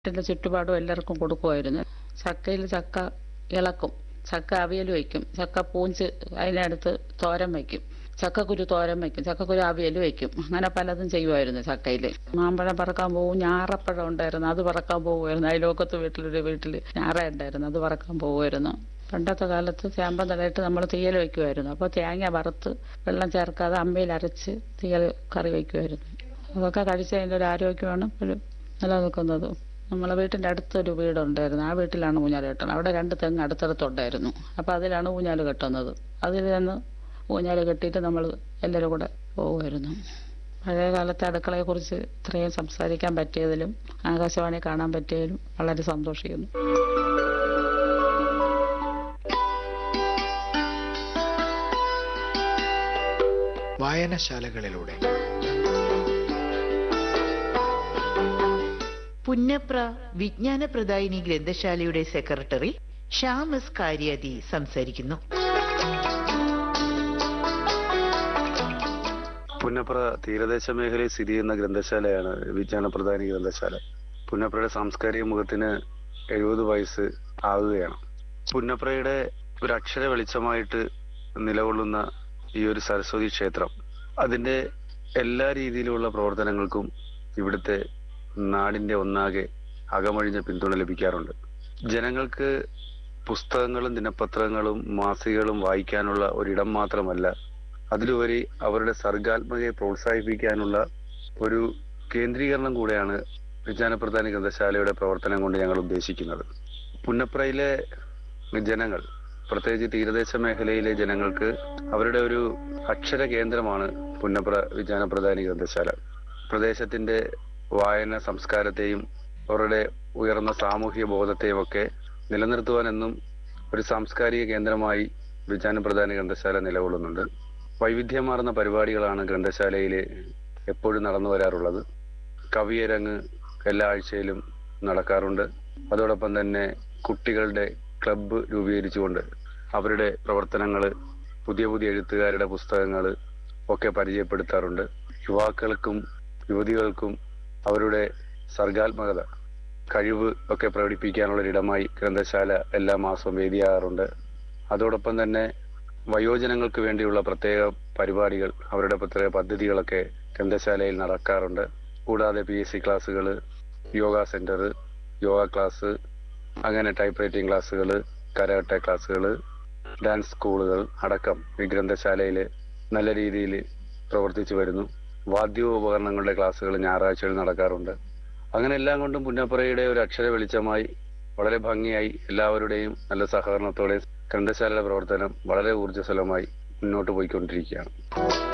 വീട്ടിലെ ചുറ്റുപാടും എല്ലാവർക്കും കൊടുക്കുമായിരുന്നു ചക്കയിൽ ചക്ക ഇളക്കും ചക്ക അവിയൽ വയ്ക്കും ചക്ക പൂഞ്ച് അതിനടുത്ത് തോരൻ വയ്ക്കും ചക്കക്കുരു തോരൻ വയ്ക്കും ചക്കക്കുരു അവിയൽ വയ്ക്കും അങ്ങനെ പലതും ചെയ്യുമായിരുന്നു ചക്കയിൽ മാമ്പഴം പറക്കാൻ പോകും ഞാറപ്പഴം ഉണ്ടായിരുന്നു അത് പറക്കാൻ പോകുമായിരുന്നു അയലോക്കത്ത് വീട്ടിലൊരു വീട്ടിൽ ഞാറ ഉണ്ടായിരുന്നു അത് പറക്കാൻ പോകുമായിരുന്നു പണ്ടത്തെ കാലത്ത് ചേമ്പൻ തടയിട്ട് നമ്മൾ തീയൽ വയ്ക്കുമായിരുന്നു അപ്പോൾ തേങ്ങ വറുത്ത് വെള്ളം ചേർക്കാതെ അമ്മയിൽ അരച്ച് തീയൽ കറി വയ്ക്കുമായിരുന്നു അതൊക്കെ കഴിച്ചതിൻ്റെ ഒരു ആരോഗ്യമാണ് ഇപ്പോഴും നിലനിൽക്കുന്നത് നമ്മളെ വീട്ടിൻ്റെ അടുത്തൊരു വീടുണ്ടായിരുന്നു ആ വീട്ടിലാണ് ഊഞ്ഞാൽ കെട്ടുന്നത് അവിടെ രണ്ട് തെങ്ങ് അടുത്തടുത്തുണ്ടായിരുന്നു അപ്പോൾ അതിലാണ് ഊഞ്ഞാൽ കെട്ടുന്നത് അതിൽ നിന്ന് ഊഞ്ഞാൽ കെട്ടിയിട്ട് നമ്മൾ എല്ലാവരും കൂടെ പോകുമായിരുന്നു പഴയ കാലത്തെ അടുക്കളയെക്കുറിച്ച് ഇത്രയും സംസാരിക്കാൻ പറ്റിയതിലും ആകാശവാണി കാണാൻ പറ്റിയതിലും വളരെ സന്തോഷിക്കുന്നു വായനശാലകളിലൂടെ പുന്നപ്ര വിജ്ഞാനപ്രദായിനി ഗ്രന്ഥശാലയുടെ സെക്രട്ടറി ശ്യാം എസ് കാര്യാതി സംസാരിക്കുന്നു പുന്നപ്ര തീരദേശ മേഖലയിൽ സ്ഥിതി ചെയ്യുന്ന ഗ്രന്ഥശാലയാണ് വിജ്ഞാനപ്രധാനി ഗ്രന്ഥശാല പുന്നപ്രയുടെ സാംസ്കാരിക മുഖത്തിന് എഴുപത് വയസ്സ് ആകുകയാണ് പുന്നപ്രയുടെ ഒരു അക്ഷര വെളിച്ചമായിട്ട് നിലകൊള്ളുന്ന ഈ ഒരു സരസ്വതി ക്ഷേത്രം അതിന്റെ എല്ലാ രീതിയിലുള്ള പ്രവർത്തനങ്ങൾക്കും ഇവിടുത്തെ നാടിന്റെ ഒന്നാകെ അകമഴിഞ്ഞ പിന്തുണ ലഭിക്കാറുണ്ട് ജനങ്ങൾക്ക് പുസ്തകങ്ങളും ദിനപത്രങ്ങളും മാസികകളും വായിക്കാനുള്ള ഒരിടം മാത്രമല്ല അതിലുപരി അവരുടെ സർഗാത്മകയെ പ്രോത്സാഹിപ്പിക്കാനുള്ള ഒരു കേന്ദ്രീകരണം കൂടെയാണ് വിജ്ഞാനപ്രധാന ഗ്രന്ഥശാലയുടെ പ്രവർത്തനം കൊണ്ട് ഞങ്ങൾ ഉദ്ദേശിക്കുന്നത് പുന്നപ്രയിലെ ജനങ്ങൾ പ്രത്യേകിച്ച് തീരദേശ മേഖലയിലെ ജനങ്ങൾക്ക് അവരുടെ ഒരു അക്ഷര കേന്ദ്രമാണ് പുന്നപ്ര വിജ്ഞാനപ്രധാനി ഗ്രന്ഥശാല പ്രദേശത്തിന്റെ വായന സംസ്കാരത്തെയും അവരുടെ ഉയർന്ന സാമൂഹിക ബോധത്തെയും ഒക്കെ നിലനിർത്തുവാൻ എന്നും ഒരു സാംസ്കാരിക കേന്ദ്രമായി വിജ്ഞാനപ്രധാന ഗ്രന്ഥശാല നിലകൊള്ളുന്നുണ്ട് വൈവിധ്യമാർന്ന പരിപാടികളാണ് ഗ്രന്ഥശാലയിൽ എപ്പോഴും നടന്നു വരാറുള്ളത് കവിയരങ്ങ് എല്ലാ ആഴ്ചയിലും നടക്കാറുണ്ട് അതോടൊപ്പം തന്നെ കുട്ടികളുടെ ക്ലബ്ബ് രൂപീകരിച്ചുകൊണ്ട് അവരുടെ പ്രവർത്തനങ്ങൾ പുതിയ പുതിയ എഴുത്തുകാരുടെ പുസ്തകങ്ങൾ ഒക്കെ പരിചയപ്പെടുത്താറുണ്ട് യുവാക്കൾക്കും യുവതികൾക്കും അവരുടെ സർഗാത്മകത കഴിവ് ഒക്കെ പ്രകടിപ്പിക്കാനുള്ള ഒരിടമായി ഗ്രന്ഥശാല എല്ലാ മാസവും വേദിയാകാറുണ്ട് അതോടൊപ്പം തന്നെ വയോജനങ്ങൾക്ക് വേണ്ടിയുള്ള പ്രത്യേക പരിപാടികൾ അവരുടെ പ്രത്യേക പദ്ധതികളൊക്കെ ഗ്രന്ഥശാലയിൽ നടക്കാറുണ്ട് കൂടാതെ പി എസ് സി ക്ലാസ്സുകൾ യോഗ സെന്റർ യോഗ ക്ലാസ് അങ്ങനെ ടൈപ്പ് റൈറ്റിംഗ് ക്ലാസ്സുകൾ കരാട്ടെ ക്ലാസ്സുകൾ ഡാൻസ് സ്കൂളുകൾ അടക്കം ഈ ഗ്രന്ഥശാലയിൽ നല്ല രീതിയിൽ പ്രവർത്തിച്ചു വരുന്നു വാദ്യോപകരണങ്ങളുടെ ക്ലാസ്സുകൾ ഞായറാഴ്ചകളിൽ നടക്കാറുണ്ട് അങ്ങനെ എല്ലാം കൊണ്ടും പുന്നപ്പുറയുടെ ഒരു അക്ഷര വെളിച്ചമായി വളരെ ഭംഗിയായി എല്ലാവരുടെയും നല്ല സഹകരണത്തോടെ ഗ്രന്ഥശാലയുടെ പ്രവർത്തനം വളരെ ഊർജ്ജസ്വലമായി മുന്നോട്ട് പോയിക്കൊണ്ടിരിക്കുകയാണ്